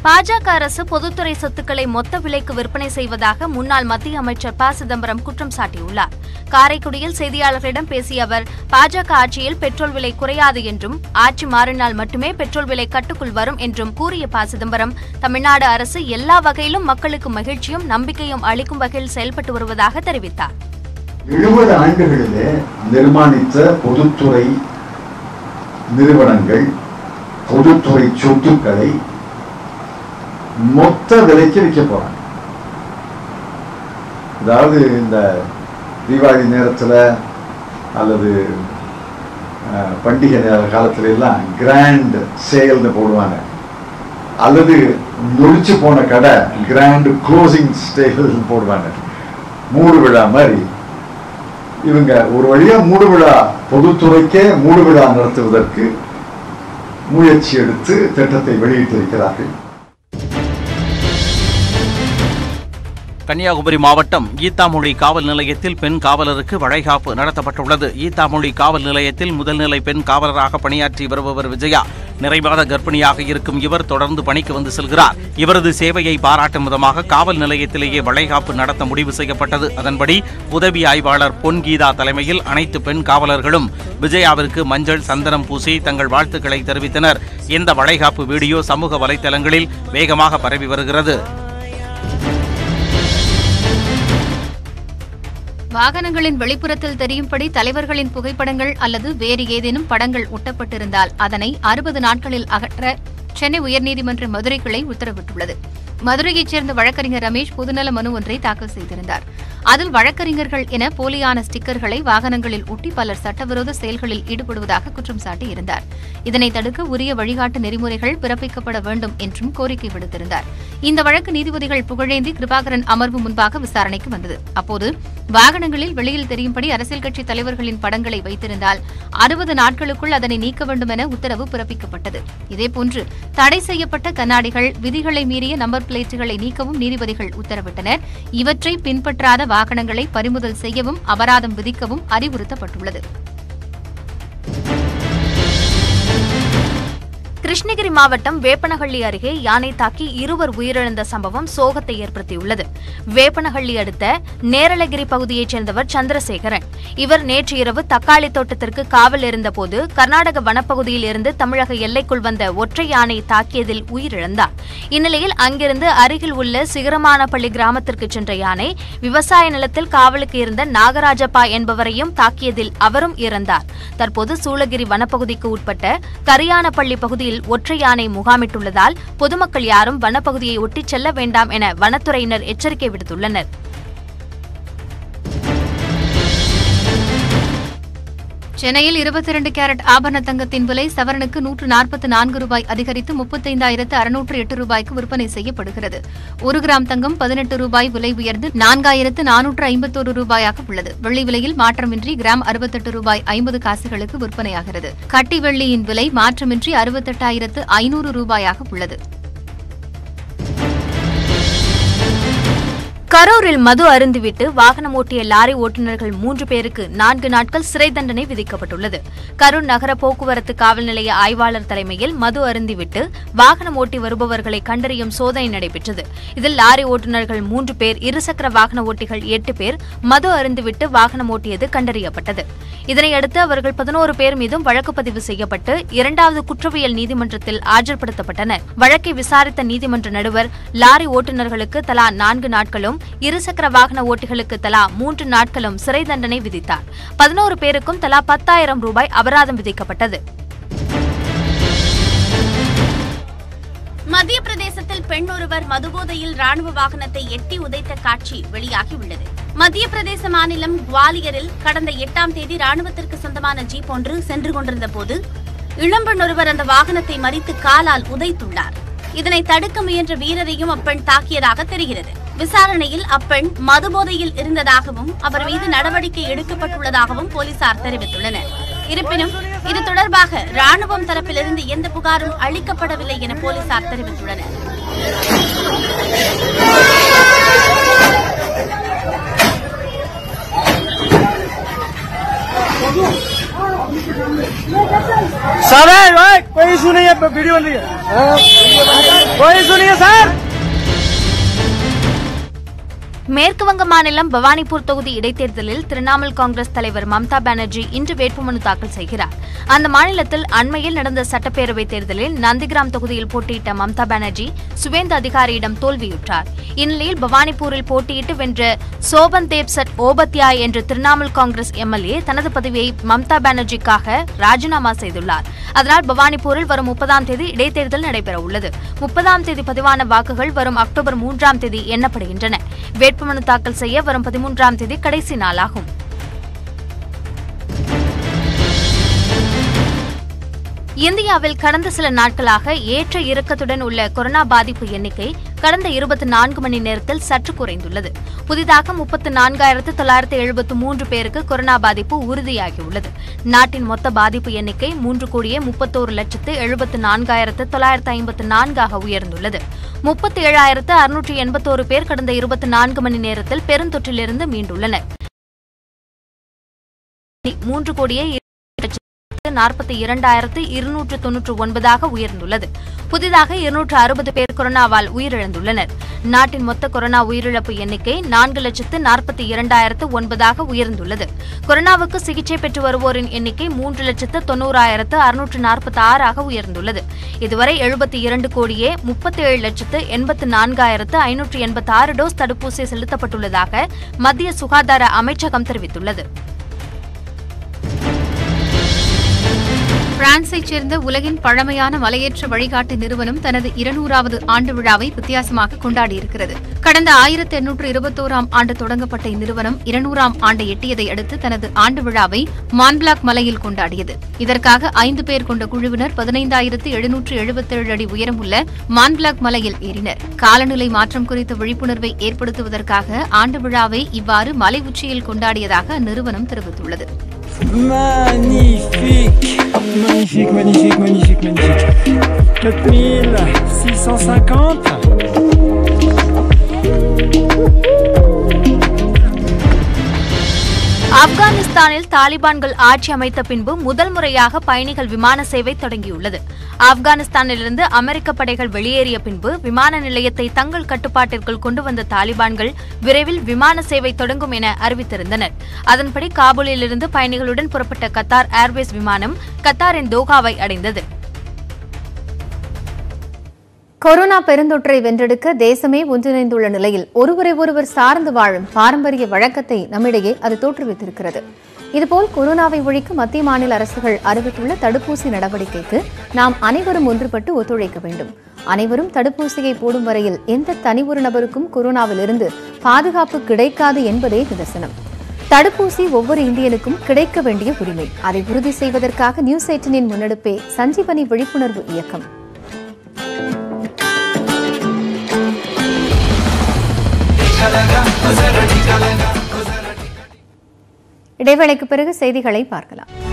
பாஜக அரசு பொதுத்துறை சொத்துக்களை மொத்த விலைக்கு விற்பனை செய்வதாக முன்னாள் மத்திய அமைச்சர் ப சிதம்பரம் குற்றம் சாட்டியுள்ளார் காரைக்குடியில் செய்தியாளர்களிடம் பேசிய அவர் பாஜக ஆட்சியில் பெட்ரோல் விலை குறையாது என்றும் ஆட்சி மாறினால் மட்டுமே பெட்ரோல் விலை கட்டுக்குள் வரும் என்றும் கூறிய ப சிதம்பரம் தமிழ்நாடு அரசு எல்லா வகையிலும் மக்களுக்கு மகிழ்ச்சியும் நம்பிக்கையும் அளிக்கும் வகையில் செயல்பட்டு வருவதாக தெரிவித்தார் எழுபது ஆண்டுகளிலே நிர்மாணித்த பொதுத்துறை நிறுவனங்கள் பொதுத்துறை சொத்துக்களை மொத்த விலைக்கு விற்க போறாங்க அதாவது இந்த தீபாவளி நேரத்துல அல்லது அஹ், பண்டிகை நேர காலத்துல எல்லாம் கிராண்ட் சேல்னு போடுவாங்க அல்லது நொடிச்சு போன கடை கிராண்ட் க்ளோசிங் சேல் போடுவாங்க மூடு விழா மாதிரி இவங்க ஒரு வழியா மூடு விழா பொதுத்துறைக்கே மூடு விழா நடத்துவதற்கு முயற்சி எடுத்து திட்டத்தை வெளியிட்டிருக்கிறார்கள் கன்னியாகுமரி மாவட்டம் ஈத்தாமொழி காவல் நிலையத்தில் பெண் காவலருக்கு வளைகாப்பு நடத்தப்பட்டுள்ளது ஈத்தாமொழி காவல் நிலையத்தில் முதல்நிலை பெண் காவலராக பணியாற்றி வருபவர் விஜயா நிறைமாத கர்ப்பிணியாக இருக்கும் இவர் தொடர்ந்து பணிக்கு வந்து செல்கிறார் இவரது சேவையை பாராட்டும் விதமாக காவல் நிலையத்திலேயே வளைகாப்பு நடத்த முடிவு செய்யப்பட்டது அதன்படி உதவி ஆய்வாளர் பொன் கீதா தலைமையில் அனைத்து பெண் காவலர்களும் விஜயாவிற்கு மஞ்சள் சந்தனம் பூசி தங்கள் வாழ்த்துக்களை தெரிவித்தனர் இந்த வளைகாப்பு வீடியோ சமூக வலைதளங்களில் வேகமாக பரவி வருகிறது வாகனங்களின் வெளிப்புறத்தில் தெரியும்படி தலைவர்களின் புகைப்படங்கள் அல்லது வேறு ஏதேனும் படங்கள் ஒட்டப்பட்டிருந்தால் அதனை அறுபது நாட்களில் அகற்ற சென்னை உயர்நீதிமன்ற மதுரை கிளை உத்தரவிட்டுள்ளது மதுரையைச் சேர்ந்த வழக்கறிஞர் ரமேஷ் பொதுநல மனு ஒன்றை தாக்கல் செய்திருந்தார் அதில் வழக்கறிஞர்கள் என போலியான ஸ்டிக்கர்களை வாகனங்களில் ஒட்டி பலர் சட்டவிரோத செயல்களில் ஈடுபடுவதாக குற்றம் சாட்டியிருந்தார் இதனை தடுக்க உரிய வழிகாட்டு நெறிமுறைகள் பிறப்பிக்கப்பட வேண்டும் என்றும் கோரிக்கை விடுத்திருந்தார் இந்த வழக்கு நீதிபதிகள் புகழேந்தி கிருபாகரன் அமர்வு முன்பாக விசாரணைக்கு வந்தது அப்போது வாகனங்களில் வெளியில் தெரியும்படி அரசியல் கட்சி தலைவர்களின் படங்களை வைத்திருந்தால் அறுபது நாட்களுக்குள் அதனை நீக்க வேண்டும் என உத்தரவு பிறப்பிக்கப்பட்டது இதேபோன்று தடை செய்யப்பட்ட கண்ணாடிகள் விதிகளை மீறிய நம்பர் பிளேட்டுகளை நீக்கவும் நீதிபதிகள் உத்தரவிட்டனர் இவற்றை பின்பற்றாத வாகனங்களை பறிமுதல் செய்யவும் அபராதம் விதிக்கவும் அறிவுறுத்தப்பட்டுள்ளது கிருஷ்ணகிரி மாவட்டம் வேப்பனஹள்ளி அருகே யானை தாக்கி இருவர் உயிரிழந்த சம்பவம் சோகத்தை ஏற்படுத்தியுள்ளது வேப்பனஹள்ளி அடுத்த நேரலகிரி பகுதியைச் சேர்ந்தவர் சந்திரசேகரன் இவர் நேற்று இரவு தக்காளி தோட்டத்திற்கு காவல் இருந்தபோது கர்நாடக வனப்பகுதியில் இருந்து தமிழக எல்லைக்குள் வந்த ஒற்றை யானை தாக்கியதில் உயிரிழந்தார் இந்நிலையில் அங்கிருந்து அருகில் உள்ள சிகரமானப்பள்ளி கிராமத்திற்கு சென்ற யானை விவசாய நிலத்தில் காவலுக்கு இருந்த நாகராஜப்பா என்பவரையும் தாக்கியதில் அவரும் இறந்தார் தற்போது சூளகிரி வனப்பகுதிக்கு உட்பட்ட கரியானப்பள்ளி பகுதியில் ஒற்றை யானை முகாமிட்டுள்ளதால் பொதுமக்கள் யாரும் வனப்பகுதியை ஒட்டிச் செல்ல வேண்டாம் என வனத்துறையினர் எச்சரிக்கை விடுத்துள்ளனர் சென்னையில் இருபத்தி இரண்டு கேரட் ஆபரண தங்கத்தின் விலை சவரனுக்கு நூற்று நாற்பத்தி நான்கு ரூபாய் அதிகரித்து முப்பத்தைந்தாயிரத்து அறுநூற்று எட்டு ரூபாய்க்கு விற்பனை செய்யப்படுகிறது ஒரு கிராம் தங்கம் பதினெட்டு ரூபாய் விலை உயர்ந்து நான்காயிரத்து நானூற்று ஐம்பத்தோரு ரூபாயாக உள்ளது வெள்ளி விலையில் மாற்றமின்றி கிராம் அறுபத்தெட்டு ரூபாய் ஐம்பது காசுகளுக்கு விற்பனையாகிறது கட்டி வெள்ளியின் விலை மாற்றமின்றி அறுபத்தெட்டாயிரத்து ஐநூறு ரூபாயாக உள்ளது கரூரில் மது அருந்திவிட்டு வாகனம் ஓட்டிய லாரி ஓட்டுநர்கள் மூன்று பேருக்கு நான்கு நாட்கள் சிறை தண்டனை விதிக்கப்பட்டுள்ளது கரூர் நகர போக்குவரத்து காவல் நிலைய ஆய்வாளர் தலைமையில் மது அருந்திவிட்டு வாகனம் ஓட்டி வருபவர்களை கண்டறியும் சோதனை நடைபெற்றது இதில் லாரி ஓட்டுநர்கள் மூன்று பேர் இருசக்கர வாகன ஓட்டிகள் எட்டு பேர் மது அருந்திவிட்டு வாகனம் ஓட்டியது கண்டறியப்பட்டது இதனையடுத்து அவர்கள் பதினோரு பேர் மீதும் வழக்கு பதிவு செய்யப்பட்டு இரண்டாவது குற்றவியல் நீதிமன்றத்தில் ஆஜர்படுத்தப்பட்டனர் வழக்கை விசாரித்த நீதிமன்ற நடுவர் லாரி ஓட்டுநர்களுக்கு தலா நான்கு நாட்களும் இருசக்கர வாகன ஓட்டிகளுக்கு தலா மூன்று நாட்களும் சிறை தண்டனை விதித்தார் பதினோரு பேருக்கும் தலா பத்தாயிரம் ரூபாய் அபராதம் விதிக்கப்பட்டது மத்திய பிரதேசத்தில் பெண் ஒருவர் மதுபோதையில் ராணுவ வாகனத்தை எட்டி உதைத்த காட்சி வெளியாகியுள்ளது மத்திய பிரதேச மாநிலம் குவாலியரில் கடந்த எட்டாம் தேதி ராணுவத்திற்கு சொந்தமான ஜீப் ஒன்று சென்று கொண்டிருந்த போது இளம்பெண் ஒருவர் அந்த வாகனத்தை மறித்து காலால் உதைத்துள்ளார் இதனை தடுக்க முயன்ற வீரரையும் அப்பெண் தாக்கியதாக தெரிகிறது விசாரணையில் அப்பெண் மதுபோதையில் இருந்ததாகவும் அவர் மீது நடவடிக்கை எடுக்கப்பட்டுள்ளதாகவும் போலீசார் தெரிவித்துள்ளனர் இருப்பினும் இது தொடர்பாக ராணுவம் தரப்பிலிருந்து எந்த புகாரும் அளிக்கப்படவில்லை என போலீசார் தெரிவித்துள்ளனர் Sabe, vai, कोई सुनिए वीडियो बन रही है कोई सुनिए सर மேற்கு வங்க மாநிலம் பவானிபூர் தொகுதி இடைத்தேர்தலில் திரிணாமுல் காங்கிரஸ் தலைவர் மம்தா பானர்ஜி இன்று வேட்புமனு தாக்கல் செய்கிறார் அந்த மாநிலத்தில் அண்மையில் நடந்த சட்டப்பேரவைத் தேர்தலில் நந்திகிராம் தொகுதியில் போட்டியிட்ட மம்தா பானர்ஜி சுவேந்து அதிகாரியிடம் தோல்வியுற்றார் இந்நிலையில் பவானிபூரில் போட்டியிட்டு வென்ற சோபன் தேவ் சட் ஓபத்யாய் என்ற திரிணாமுல் காங்கிரஸ் எம்எல்ஏ தனது பதவியை மம்தா பானர்ஜிக்காக ராஜினாமா செய்துள்ளார் அதனால் பவானிபூரில் வரும் முப்பதாம் தேதி இடைத்தேர்தல் நடைபெற உள்ளது முப்பதாம் தேதி பதிவான வாக்குகள் வரும் அக்டோபர் மூன்றாம் தேதி எண்ணப்படுகின்றன வேட்புமனு தாக்கல் செய்ய வரும் பதிமூன்றாம் தேதி கடைசி நாளாகும் இந்தியாவில் கடந்த சில நாட்களாக ஏற்ற இறக்கத்துடன் உள்ள கொரோனா பாதிப்பு எண்ணிக்கை கடந்த இருபத்தி நான்கு மணி நேரத்தில் சற்று குறைந்துள்ளது புதிதாக முப்பத்து நான்காயிரத்து தொள்ளாயிரத்து எழுபத்து மூன்று பேருக்கு கொரோனா பாதிப்பு உறுதியாகியுள்ளது நாட்டின் மொத்த பாதிப்பு எண்ணிக்கை மூன்று கோடியே முப்பத்தோரு லட்சத்து எழுபத்து நான்காயிரத்து தொள்ளாயிரத்து ஐம்பத்து நான்காக உயர்ந்துள்ளது முப்பத்தி ஏழாயிரத்து அறுநூற்று எண்பத்தோரு பேர் கடந்த இருபத்தி நான்கு மணி நேரத்தில் பெருந்தொற்றிலிருந்து மீண்டுள்ளனர் மூன்று கோடியே நாற்பத்தி இரண்டாயிரத்து இருநூற்று தொன்னூற்று ஒன்பதாக உயர்ந்துள்ளது புதிதாக இருநூற்று அறுபது பேர் கொரோனாவால் உயிரிழந்துள்ளனர் நாட்டின் மொத்த கொரோனா உயிரிழப்பு எண்ணிக்கை நான்கு லட்சத்து நாற்பத்தி இரண்டாயிரத்து ஒன்பதாக உயர்ந்துள்ளது கொரோனாவுக்கு சிகிச்சை பெற்று வருவோரின் எண்ணிக்கை மூன்று லட்சத்து தொன்னூறாயிரத்து அறுநூற்று நாற்பத்தி ஆறாக உயர்ந்துள்ளது இதுவரை எழுபத்தி இரண்டு கோடியே முப்பத்தி ஏழு லட்சத்து எண்பத்து நான்காயிரத்து ஐநூற்று எண்பத்தி ஆறு டோஸ் தடுப்பூசி செலுத்தப்பட்டுள்ளதாக மத்திய சுகாதார அமைச்சகம் தெரிவித்துள்ளது பிரான்சைச் சேர்ந்த உலகின் பழமையான மலையேற்ற வழிகாட்டு நிறுவனம் தனது இருநூறாவது ஆண்டு விழாவை வித்தியாசமாக கொண்டாடியிருக்கிறது கடந்த ஆயிரத்தி எண்ணூற்று இருபத்தோராம் ஆண்டு தொடங்கப்பட்ட இந்நிறுவனம் இருநூறாம் ஆண்டை எட்டியதை அடுத்து தனது ஆண்டு விழாவை மான்பிளாக் மலையில் கொண்டாடியது இதற்காக ஐந்து பேர் கொண்ட குழுவினர் பதினைந்தாயிரத்து எழுநூற்று எழுபத்தேழு அடி உயரமுள்ள மான்பிளாக் மலையில் ஏறினர் காலநிலை மாற்றம் குறித்த விழிப்புணர்வை ஏற்படுத்துவதற்காக ஆண்டு விழாவை இவ்வாறு மலை உச்சியில் கொண்டாடியதாக அந்நிறுவனம் தெரிவித்துள்ளது Magnifique Magnifique, magnifique, magnifique, magnifique. 4650 ஆப்கானிஸ்தானில் தாலிபான்கள் ஆட்சி அமைத்த பின்பு முதல் முறையாக பயணிகள் விமான சேவை தொடங்கியுள்ளது ஆப்கானிஸ்தானிலிருந்து அமெரிக்க படைகள் வெளியேறிய பின்பு விமான நிலையத்தை தங்கள் கட்டுப்பாட்டிற்குள் கொண்டு வந்த தாலிபான்கள் விரைவில் விமான சேவை தொடங்கும் என அறிவித்திருந்தனர் அதன்படி காபூலிலிருந்து பயணிகளுடன் புறப்பட்ட கத்தார் ஏர்வேஸ் விமானம் கத்தாரின் தோஹாவை அடைந்தது கொரோனா பெருந்தொற்றை வென்றெடுக்க தேசமே ஒன்றிணைந்துள்ள நிலையில் ஒருவரை ஒருவர் சார்ந்து வாழும் பாரம்பரிய வழக்கத்தை நம்மிடையே அது தோற்றுவித்திருக்கிறது இதுபோல் கொரோனாவை ஒழிக்க மத்திய மாநில அரசுகள் அறிவித்துள்ள தடுப்பூசி நடவடிக்கைக்கு நாம் அனைவரும் ஒன்றுபட்டு ஒத்துழைக்க வேண்டும் அனைவரும் தடுப்பூசியை போடும் வரையில் எந்த தனி ஒரு நபருக்கும் கொரோனாவிலிருந்து பாதுகாப்பு கிடைக்காது என்பதே நிதர்சனம் தடுப்பூசி ஒவ்வொரு இந்தியனுக்கும் கிடைக்க வேண்டிய உரிமை அதை உறுதி செய்வதற்காக நியூஸ் எயிட்டனின் முன்னெடுப்பே சஞ்சீவனி விழிப்புணர்வு இயக்கம் இடைவேளைக்கு பிறகு செய்திகளை பார்க்கலாம்